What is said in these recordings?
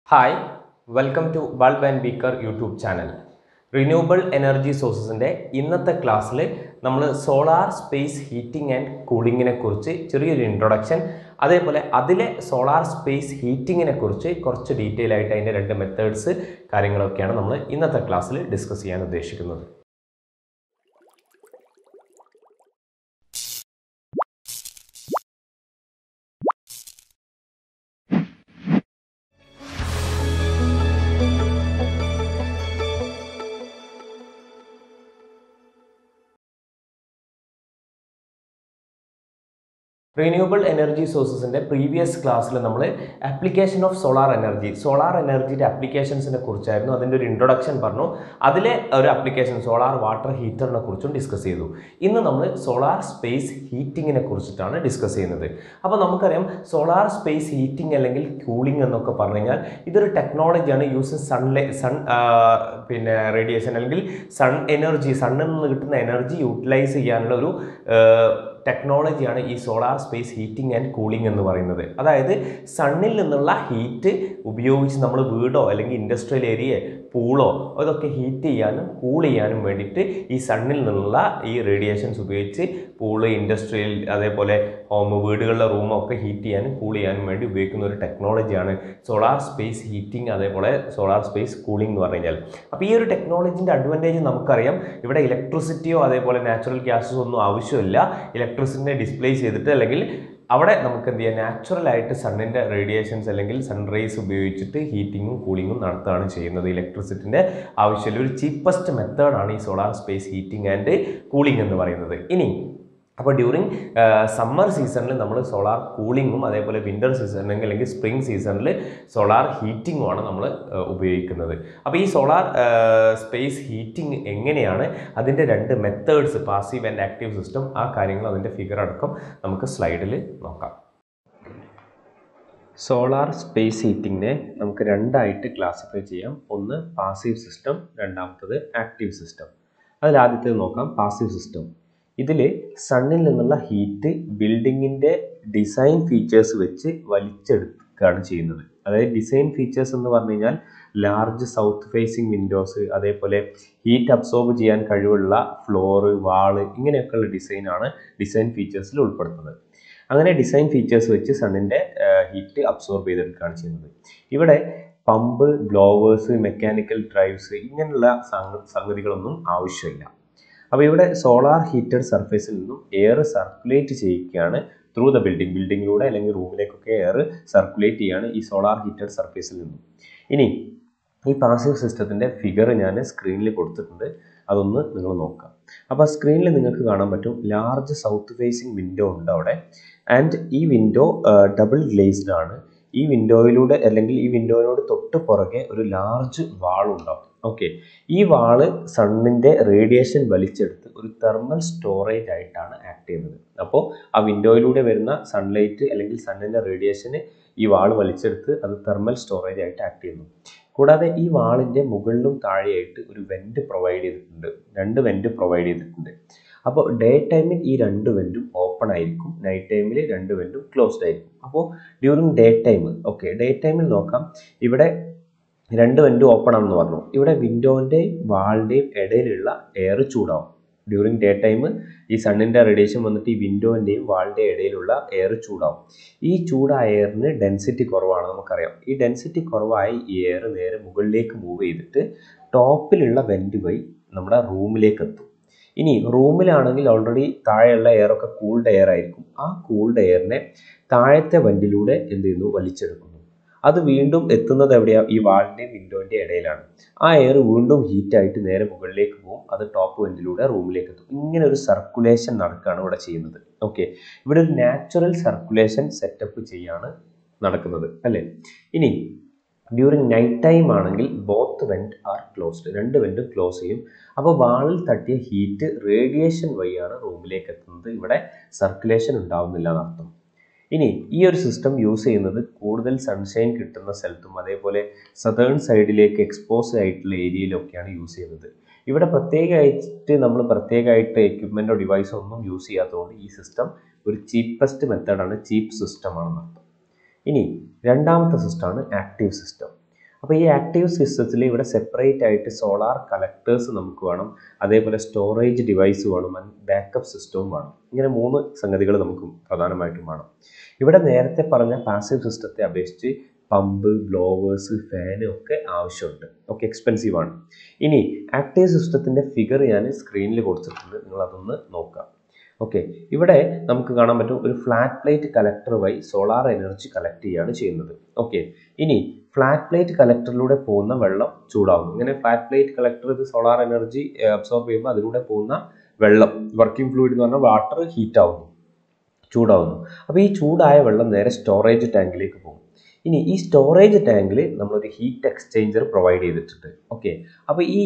hi welcome to bulb and beaker YouTube channel renewable energy സോഴ്സസിൻ്റെ ഇന്നത്തെ ക്ലാസ്സിൽ നമ്മൾ സോളാർ സ്പേസ് ഹീറ്റിംഗ് ആൻഡ് കൂളിങ്ങിനെ കുറിച്ച് ചെറിയൊരു ഇൻട്രൊഡക്ഷൻ അതേപോലെ അതിലെ സോളാർ സ്പേസ് ഹീറ്റിങ്ങിനെ കുറിച്ച് കുറച്ച് ഡീറ്റെയിൽ ആയിട്ട് അതിൻ്റെ രണ്ട് മെത്തേഡ്സ് കാര്യങ്ങളൊക്കെയാണ് നമ്മൾ ഇന്നത്തെ ക്ലാസ്സിൽ ഡിസ്കസ് ചെയ്യാൻ ഉദ്ദേശിക്കുന്നത് റിന്യൂവബിൾ എനർജി സോഴ്സസിൻ്റെ പ്രീവിയസ് ക്ലാസ്സിൽ നമ്മൾ application of solar energy solar എനർജിയുടെ ആപ്ലിക്കേഷൻസിനെ കുറിച്ചായിരുന്നു അതിൻ്റെ ഒരു ഇൻട്രൊഡക്ഷൻ പറഞ്ഞു അതിലെ ഒരു ആപ്ലിക്കേഷൻ സോളാർ വാട്ടർ ഹീറ്ററിനെ കുറിച്ചും ഡിസ്കസ് ചെയ്തു ഇന്ന് നമ്മൾ സോളാർ സ്പേസ് ഹീറ്റിങ്ങിനെ കുറിച്ചിട്ടാണ് ഡിസ്കസ് ചെയ്യുന്നത് അപ്പോൾ നമുക്കറിയാം സോളാർ സ്പേസ് ഹീറ്റിംഗ് അല്ലെങ്കിൽ കൂളിംഗ് എന്നൊക്കെ പറഞ്ഞു കഴിഞ്ഞാൽ ഇതൊരു ടെക്നോളജിയാണ് യൂസ് സൺലൈ സൺ പിന്നെ റേഡിയേഷൻ അല്ലെങ്കിൽ സൺ എനർജി സണ്ണിൽ നിന്ന് കിട്ടുന്ന എനർജി യൂട്ടിലൈസ് ചെയ്യാനുള്ള ഒരു ടെക്നോളജിയാണ് ഈ solar space heating and cooling എന്ന് പറയുന്നത് അതായത് സണ്ണിൽ നിന്നുള്ള ഹീറ്റ് ഉപയോഗിച്ച് നമ്മൾ വീടോ അല്ലെങ്കിൽ ഇൻഡസ്ട്രിയൽ ഏരിയ പൂളോ അതൊക്കെ ഹീറ്റ് ചെയ്യാനും കൂൾ ചെയ്യാനും വേണ്ടിയിട്ട് ഈ സണ്ണിൽ നിന്നുള്ള ഈ റേഡിയേഷൻസ് ഉപയോഗിച്ച് പൂള് ഇൻഡസ്ട്രിയൽ അതേപോലെ ഹോം വീടുകളിലെ റൂമൊക്കെ ഹീറ്റ് ചെയ്യാനും കൂൾ ചെയ്യാനും വേണ്ടി ഉപയോഗിക്കുന്ന ഒരു ടെക്നോളജിയാണ് സോളാർ സ്പേസ് ഹീറ്റിംഗ് അതേപോലെ സോളാർ സ്പേസ് കൂളിംഗ് എന്ന് പറഞ്ഞു കഴിഞ്ഞാൽ അപ്പോൾ ഈ ഒരു ടെക്നോളജിൻ്റെ അഡ്വാൻറ്റേജ് നമുക്കറിയാം ഇവിടെ ഇലക്ട്രിസിറ്റിയോ അതേപോലെ നാച്ചുറൽ ഗ്യാസസോ ഒന്നും ആവശ്യമില്ല ഇലക്ട്രിസിറ്റിനെ ഡിസ്പ്ലേ ചെയ്തിട്ട് അല്ലെങ്കിൽ അവിടെ നമുക്ക് എന്ത് ചെയ്യാം നാച്ചുറലായിട്ട് സണ്ണിൻ്റെ റേഡിയേഷൻസ് അല്ലെങ്കിൽ സൺറൈസ് ഉപയോഗിച്ചിട്ട് ഹീറ്റിങ്ങും കൂളിങ്ങും നടത്തുകയാണ് ചെയ്യുന്നത് ഇലക്ട്രിസിറ്റിൻ്റെ ആവശ്യമില്ല ഒരു ചീപ്പസ്റ്റ് മെത്തേഡാണ് ഈ solar space heating and cooling എന്ന് പറയുന്നത് ഇനി അപ്പോൾ ഡ്യൂറിങ് സമ്മർ സീസണിൽ നമ്മൾ സോളാർ കൂളിങ്ങും അതേപോലെ വിൻ്റർ സീസണിൽ അല്ലെങ്കിൽ സ്പ്രിംഗ് സീസണിൽ സോളാർ ഹീറ്റിങ്ങുമാണ് നമ്മൾ ഉപയോഗിക്കുന്നത് അപ്പോൾ ഈ സോളാർ സ്പേസ് ഹീറ്റിംഗ് എങ്ങനെയാണ് അതിൻ്റെ രണ്ട് methods passive and active system ആ കാര്യങ്ങൾ അതിൻ്റെ ഫിഗർ അടക്കം നമുക്ക് സ്ലൈഡിൽ നോക്കാം സോളാർ സ്പേസ് ഹീറ്റിങ്ങിനെ നമുക്ക് രണ്ടായിട്ട് ക്ലാസിഫൈ ചെയ്യാം ഒന്ന് പാസീവ് സിസ്റ്റം രണ്ടാമത്തത് ആക്റ്റീവ് സിസ്റ്റം അതിൽ ആദ്യത്തേത് നോക്കാം പാസീവ് സിസ്റ്റം ഇതിൽ സണ്ണിൽ നിന്നുള്ള ഹീറ്റ് ബിൽഡിങ്ങിൻ്റെ ഡിസൈൻ ഫീച്ചേഴ്സ് വെച്ച് വലിച്ചെടുക്കുകയാണ് ചെയ്യുന്നത് അതായത് ഡിസൈൻ ഫീച്ചേഴ്സ് എന്ന് പറഞ്ഞു കഴിഞ്ഞാൽ ലാർജ് സൗത്ത് ഫേസിങ് വിൻഡോസ് അതേപോലെ ഹീറ്റ് അബ്സോർബ് ചെയ്യാൻ കഴിവുള്ള ഫ്ലോറ് വാള് ഇങ്ങനെയൊക്കെയുള്ള ഡിസൈനാണ് ഡിസൈൻ ഫീച്ചേഴ്സിൽ ഉൾപ്പെടുത്തുന്നത് അങ്ങനെ ഡിസൈൻ ഫീച്ചേഴ്സ് വെച്ച് സണ്ണിൻ്റെ ഹീറ്റ് അബ്സോർബ് ചെയ്തെടുക്കുകയാണ് ചെയ്യുന്നത് ഇവിടെ പമ്പ് ബ്ലോവേഴ്സ് മെക്കാനിക്കൽ ഡ്രൈവ്സ് ഇങ്ങനെയുള്ള സംഗതികളൊന്നും ആവശ്യമില്ല അപ്പോൾ ഇവിടെ സോളാർ ഹീറ്റഡ് സർഫേസിൽ നിന്നും എയർ സർക്കുലേറ്റ് ചെയ്യിക്കുകയാണ് ത്രൂ ദ ബിൽഡിംഗ് ബിൽഡിങ്ങിലൂടെ അല്ലെങ്കിൽ റൂമിലേക്കൊക്കെ എയർ സർക്കുലേറ്റ് ചെയ്യാണ് ഈ സോളാർ ഹീറ്റഡ് സർഫേസിൽ നിന്നും ഇനി ഈ പാസീവ് സിസ്റ്റത്തിൻ്റെ ഫിഗർ ഞാൻ സ്ക്രീനിൽ കൊടുത്തിട്ടുണ്ട് അതൊന്ന് നിങ്ങൾ നോക്കാം അപ്പോൾ സ്ക്രീനിൽ നിങ്ങൾക്ക് കാണാൻ പറ്റും ലാർജ് സൗത്ത് ഫേസിങ് വിൻഡോ ഉണ്ട് അവിടെ ആൻഡ് ഈ വിൻഡോ ഡബിൾ ഗ്ലേസ്ഡ് ആണ് ഈ വിൻഡോയിലൂടെ അല്ലെങ്കിൽ ഈ വിൻഡോയിനോട് തൊട്ട് പുറകെ ഒരു ലാർജ് വാൾ ഉണ്ടാവും ഓക്കെ ഈ വാള് സണ്ണിൻ്റെ റേഡിയേഷൻ വലിച്ചെടുത്ത് ഒരു തെർമൽ സ്റ്റോറേജ് ആയിട്ടാണ് ആക്ട് ചെയ്യുന്നത് അപ്പോൾ ആ വിൻഡോയിലൂടെ വരുന്ന സൺലൈറ്റ് അല്ലെങ്കിൽ സണ്ണിൻ്റെ റേഡിയേഷന് ഈ വാൾ വലിച്ചെടുത്ത് അത് തെർമൽ സ്റ്റോറേജ് ആയിട്ട് ആക്ട് ചെയ്യുന്നു കൂടാതെ ഈ വാളിൻ്റെ മുകളിലും താഴെയായിട്ട് ഒരു വെൻറ്റ് പ്രൊവൈഡ് ചെയ്തിട്ടുണ്ട് രണ്ട് വെൻറ്റ് പ്രൊവൈഡ് ചെയ്തിട്ടുണ്ട് അപ്പോൾ ഡേ ടൈമിൽ ഈ രണ്ട് വെൻറ്റും ഓപ്പൺ ആയിരിക്കും നൈറ്റ് ടൈമിൽ രണ്ട് വെൻറ്റും ക്ലോസ്ഡ് ആയിരിക്കും അപ്പോൾ during day time okay day ടൈമിൽ നോക്കാം ഇവിടെ രണ്ട് വെൻറ്റും ഓപ്പൺ ആണെന്ന് പറഞ്ഞു ഇവിടെ വിൻഡോൻ്റെയും വാളിൻ്റെയും ഇടയിലുള്ള എയർ ചൂടാവും ഡ്യൂറിങ് ഡേ ടൈം ഈ സണ്ണിൻ്റെ റേഡിയേഷൻ വന്നിട്ട് ഈ വിൻഡോൻ്റെയും വാളിൻ്റെ ഇടയിലുള്ള എയർ ചൂടാവും ഈ ചൂടായ എയറിന് ഡെൻസിറ്റി കുറവാണ് നമുക്കറിയാം ഈ ഡെൻസിറ്റി കുറവായ ഈ എയർ നേരെ മുകളിലേക്ക് മൂവ് ചെയ്തിട്ട് ടോപ്പിലുള്ള വെൻറ്റ് വഴി നമ്മുടെ റൂമിലേക്ക് എത്തും ഇനി റൂമിലാണെങ്കിൽ ഓൾറെഡി താഴെയുള്ള എയറൊക്കെ കൂൾഡ് എയർ ആയിരിക്കും ആ കൂൾഡ് എയറിനെ താഴത്തെ വൻറ്റിലൂടെ എന്ത് ചെയ്യുന്നു വലിച്ചെടുക്കുന്നു അത് വീണ്ടും എത്തുന്നത് എവിടെയാണ് ഈ വാളിൻ്റെയും വിൻഡോൻ്റെയും ഇടയിലാണ് ആ എയർ വീണ്ടും ഹീറ്റായിട്ട് നേരെ മുകളിലേക്ക് പോകും അത് ടോപ്പ് വെൻറ്റിലൂടെ റൂമിലേക്ക് എത്തും ഇങ്ങനെ ഒരു സർക്കുലേഷൻ നടക്കുകയാണ് ഇവിടെ ചെയ്യുന്നത് ഓക്കെ ഇവിടെ ഒരു നാച്ചുറൽ സർക്കുലേഷൻ സെറ്റപ്പ് ചെയ്യാണ് നടക്കുന്നത് അല്ലേ ഇനി ഡ്യൂറിങ് നൈറ്റ് ടൈം ആണെങ്കിൽ ബോത്ത് വെൻറ്റ് ആർ ക്ലോസ്ഡ് രണ്ട് വെൻറ്റും ക്ലോസ് ചെയ്യും അപ്പോൾ വാളിൽ തട്ടിയ ഹീറ്റ് റേഡിയേഷൻ വഴിയാണ് റൂമിലേക്ക് എത്തുന്നത് ഇവിടെ സർക്കുലേഷൻ ഉണ്ടാവുന്നില്ല എന്നർത്ഥം ഇനി ഈ ഒരു സിസ്റ്റം യൂസ് ചെയ്യുന്നത് കൂടുതൽ സൺഷൈൻ കിട്ടുന്ന സ്ഥലത്തും അതേപോലെ സതേൺ സൈഡിലേക്ക് എക്സ്പോസ് ആയിട്ടുള്ള ഏരിയയിലൊക്കെയാണ് യൂസ് ചെയ്യുന്നത് ഇവിടെ പ്രത്യേകമായിട്ട് നമ്മൾ പ്രത്യേകമായിട്ട് എക്യുപ്മെൻറ്റോ ഡിവൈസോ ഒന്നും യൂസ് ചെയ്യാത്തതുകൊണ്ട് ഈ സിസ്റ്റം ഒരു ചീപ്പസ്റ്റ് മെത്തേഡാണ് ചീപ്പ് സിസ്റ്റമാണെന്നർത്ഥം ഇനി രണ്ടാമത്തെ സിസ്റ്റമാണ് ആക്റ്റീവ് സിസ്റ്റം അപ്പോൾ ഈ ആക്റ്റീവ് സിസ്റ്റത്തിൽ ഇവിടെ സെപ്പറേറ്റ് ആയിട്ട് സോളാർ കളക്ടേഴ്സ് നമുക്ക് വേണം അതേപോലെ സ്റ്റോറേജ് ഡിവൈസ് വേണം ബാക്കപ്പ് സിസ്റ്റവും വേണം ഇങ്ങനെ മൂന്ന് സംഗതികൾ നമുക്ക് പ്രധാനമായിട്ടും വേണം ഇവിടെ നേരത്തെ പറഞ്ഞ പാസീവ് സിസ്റ്റത്തെ അപേക്ഷിച്ച് പമ്പ് ബ്ലോവേഴ്സ് ഫാന് ഒക്കെ ആവശ്യമുണ്ട് ഒക്കെ എക്സ്പെൻസീവ് ആണ് ഇനി ആക്റ്റീവ് സിസ്റ്റത്തിൻ്റെ ഫിഗർ ഞാൻ സ്ക്രീനിൽ കൊടുത്തിട്ടുണ്ട് നിങ്ങൾ അതൊന്ന് നോക്കാം ഓക്കെ ഇവിടെ നമുക്ക് കാണാൻ പറ്റും ഒരു ഫ്ലാറ്റ് പ്ലേറ്റ് കലക്ടർ വഴി സോളാർ എനർജി കളക്ട് ചെയ്യുകയാണ് ചെയ്യുന്നത് ഓക്കെ ഇനി ഫ്ലാറ്റ് പ്ലേറ്റ് കലക്ടറിലൂടെ പോകുന്ന വെള്ളം ചൂടാവുന്നു ഇങ്ങനെ ഫ്ലാറ്റ് പ്ലേറ്റ് കലക്ടർ ഇത് സോളാർ എനർജി അബ്സോർബ് ചെയ്യുമ്പോൾ അതിലൂടെ പോകുന്ന വെള്ളം വർക്കിംഗ് ഫ്ലൂയിഡ് എന്ന് പറഞ്ഞാൽ വാട്ടർ ഹീറ്റ് ആവുന്നു ചൂടാവുന്നു അപ്പോൾ ഈ ചൂടായ വെള്ളം നേരെ സ്റ്റോറേജ് ടാങ്കിലേക്ക് പോകും ഇനി ഈ സ്റ്റോറേജ് ടാങ്കിൽ നമ്മളൊരു ഹീറ്റ് എക്സ്ചേഞ്ചർ പ്രൊവൈഡ് ചെയ്തിട്ടുണ്ട് ഓക്കെ അപ്പോൾ ഈ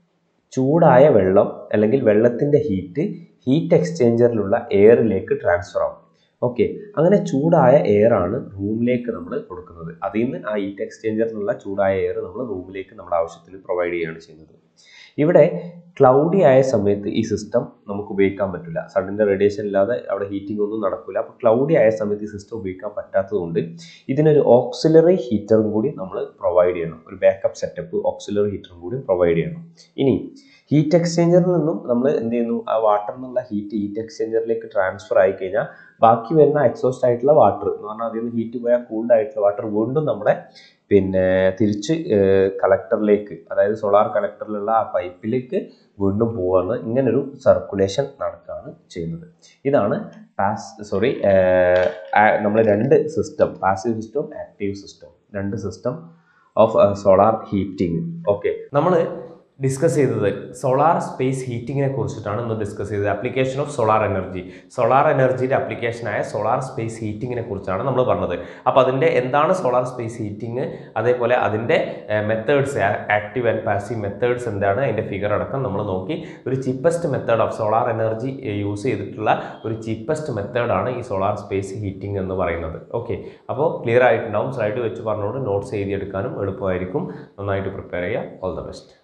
ചൂടായ വെള്ളം അല്ലെങ്കിൽ വെള്ളത്തിൻ്റെ ഹീറ്റ് ഹീറ്റ് എക്സ്ചേഞ്ചറിലുള്ള എയറിലേക്ക് ട്രാൻസ്ഫർ ആവും ഓക്കെ അങ്ങനെ ചൂടായ എയർ ആണ് റൂമിലേക്ക് നമ്മൾ കൊടുക്കുന്നത് അതിൽ നിന്ന് ആ ഹീറ്റ് എക്സ്ചേഞ്ചറിലുള്ള ചൂടായ എയർ നമ്മൾ റൂമിലേക്ക് നമ്മുടെ ആവശ്യത്തിന് പ്രൊവൈഡ് ചെയ്യുകയാണ് ചെയ്യുന്നത് ഇവിടെ ക്ലൗഡി ആയ സമയത്ത് ഈ സിസ്റ്റം നമുക്ക് ഉപയോഗിക്കാൻ പറ്റില്ല സണ്ണിൻ്റെ റേഡിയേഷൻ ഇല്ലാതെ അവിടെ ഹീറ്റിംഗ് ഒന്നും നടക്കില്ല അപ്പോൾ ക്ലൗഡി ആയ സമയത്ത് ഈ സിസ്റ്റം ഉപയോഗിക്കാൻ പറ്റാത്തതുകൊണ്ട് ഇതിനൊരു ഓക്സിലറി ഹീറ്ററും കൂടി നമ്മൾ പ്രൊവൈഡ് ചെയ്യണം ഒരു ബാക്കപ്പ് സെറ്റപ്പ് ഓക്സിലറി ഹീറ്ററും കൂടി പ്രൊവൈഡ് ചെയ്യണം ഇനി ഹീറ്റ് എക്സ്ചേഞ്ചറിൽ നിന്നും നമ്മൾ എന്ത് ചെയ്യുന്നു ആ വാട്ടറിൽ നിന്നുള്ള ഹീറ്റ് ഹീറ്റ് എക്സ്ചേഞ്ചറിലേക്ക് ട്രാൻസ്ഫർ ആയി കഴിഞ്ഞാൽ ബാക്കി വരുന്ന എക്സോസ്റ്റ് ആയിട്ടുള്ള വാട്ടർ എന്ന് പറഞ്ഞാൽ അതിൽ നിന്ന് ഹീറ്റ് പോയാൽ കൂൾഡ് ആയിട്ടുള്ള വാട്ടർ വീണ്ടും നമ്മുടെ പിന്നെ തിരിച്ച് കളക്ടറിലേക്ക് അതായത് സോളാർ കളക്ടറിലുള്ള ആ പൈപ്പിലേക്ക് വീണ്ടും പോവാണ് ഇങ്ങനൊരു സർക്കുലേഷൻ നടക്കുകയാണ് ചെയ്യുന്നത് ഇതാണ് പാസ് സോറി നമ്മൾ രണ്ട് system passive system active system രണ്ട് system of solar heating okay നമ്മൾ ഡിസ്കസ് ചെയ്തത് സോളാർ സ്പേസ് ഹീറ്റിങ്ങിനെ കുറിച്ചിട്ടാണ് ഇന്ന് ഡിസ്കസ് ചെയ്തത് application of solar energy solar എനർജിയുടെ ആപ്ലിക്കേഷനായ സോളാർ സ്പേസ് ഹീറ്റിങ്ങിനെ കുറിച്ചാണ് നമ്മൾ പറഞ്ഞത് അപ്പോൾ അതിൻ്റെ എന്താണ് സോളാർ സ്പേസ് ഹീറ്റിംഗ് അതേപോലെ അതിൻ്റെ methods active and passive methods എന്താണ് അതിൻ്റെ ഫിഗർ അടക്കം നമ്മൾ നോക്കി ഒരു cheapest method of solar energy use ചെയ്തിട്ടുള്ള ഒരു ചീപ്പസ്റ്റ് മെത്തേഡാണ് ഈ സോളാർ സ്പേസ് ഹീറ്റിംഗ് എന്ന് പറയുന്നത് ഓക്കെ അപ്പോൾ ക്ലിയർ ആയിട്ടുണ്ടാവും സ്ലൈഡ് വെച്ച് പറഞ്ഞുകൊണ്ട് നോട്ട്സ് എഴുതിയെടുക്കാനും എളുപ്പമായിരിക്കും നന്നായിട്ട് പ്രിപ്പയർ ചെയ്യുക ഓൾ ദ ബെസ്റ്റ്